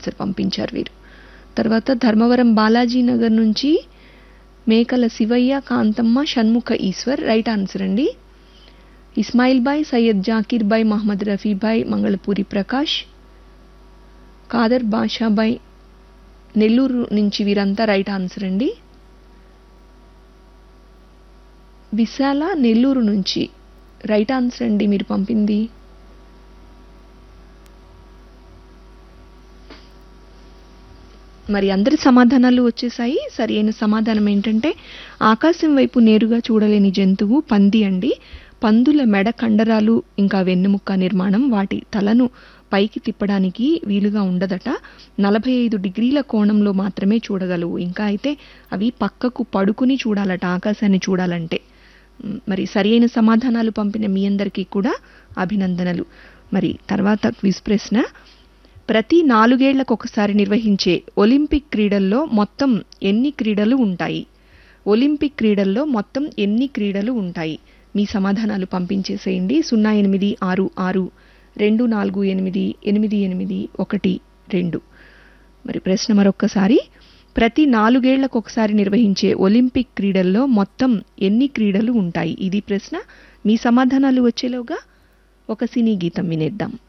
answer పంపించారు వీరు తర్వాత ధర్మవరం బాలాజీ నగర్ నుంచి మేకల శివయ్య కాంతమ్మ షణ్ముఖ ఈశ్వర్ రైట్ ఆన్సర్ అండి ఇస్మాయిల్ బాయ్ సయ్యద్ జాకీర్ బాయ్ మహమ్మద్ రఫీ బాయ్ మంగళపూరి ప్రకాష్ కాదర్ బాషాబాయ్ నెల్లూరు నుంచి వీరంతా రైట్ ఆన్సర్ అండి విశాల నెల్లూరు నుంచి రైట్ ఆన్సర్ అండి మీరు పంపింది మరి అందరి సమాధానాలు వచ్చేసాయి సరి అయిన సమాధానం ఏంటంటే ఆకాశం వైపు నేరుగా చూడలేని జంతువు పంది అండి పందుల మెడ కండరాలు ఇంకా వెన్నెముక్క నిర్మాణం వాటి తలను పైకి తిప్పడానికి వీలుగా ఉండదట నలభై ఐదు డిగ్రీల కోణంలో మాత్రమే చూడగలవు ఇంకా అయితే అవి పక్కకు పడుకుని చూడాలట ఆకాశాన్ని చూడాలంటే మ్, మరి సరి అయిన సమాధానాలు పంపిన మీ అందరికీ కూడా అభినందనలు మరి తర్వాత క్విజ్ ప్రశ్న ప్రతి నాలుగేళ్లకు ఒకసారి నిర్వహించే ఒలింపిక్ క్రీడల్లో మొత్తం ఎన్ని క్రీడలు ఉంటాయి ఒలింపిక్ క్రీడల్లో మొత్తం ఎన్ని క్రీడలు ఉంటాయి మీ సమాధానాలు పంపించేసేయండి సున్నా ఎనిమిది ఆరు ఆరు రెండు నాలుగు ఎనిమిది ఎనిమిది ఎనిమిది ఒకటి రెండు మరి ప్రశ్న మరొక్కసారి ప్రతి నాలుగేళ్లకు ఒకసారి నిర్వహించే ఒలింపిక్ క్రీడల్లో మొత్తం ఎన్ని క్రీడలు ఉంటాయి ఇది ప్రశ్న మీ సమాధానాలు వచ్చేలోగా ఒక సినీ గీతం వినేద్దాం